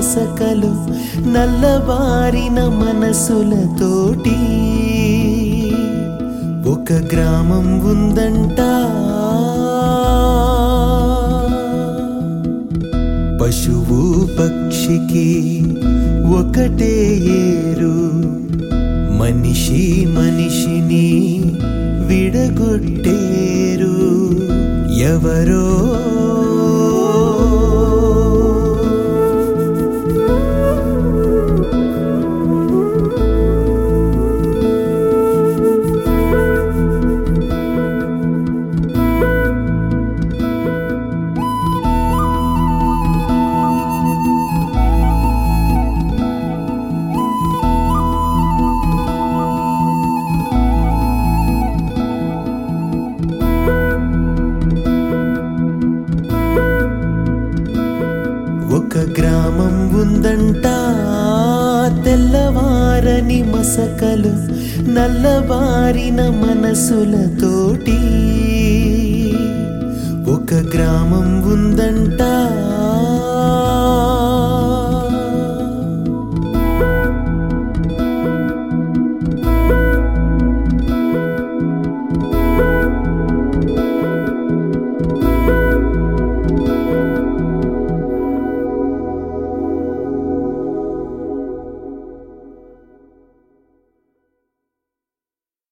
మసకలు నల్లబారిన మనసులతోటి ఒక గ్రామం ఉందంట పశువు పక్షికి ఒకటే ఏరు మనిషి మనిషిని విడగొట్టేరు ఎవరో ఒక గ్రామం ఉందంట తెల్లవారని మసకలు నల్లబారిన మనసులతోటి ఒక గ్రామం ఉందంట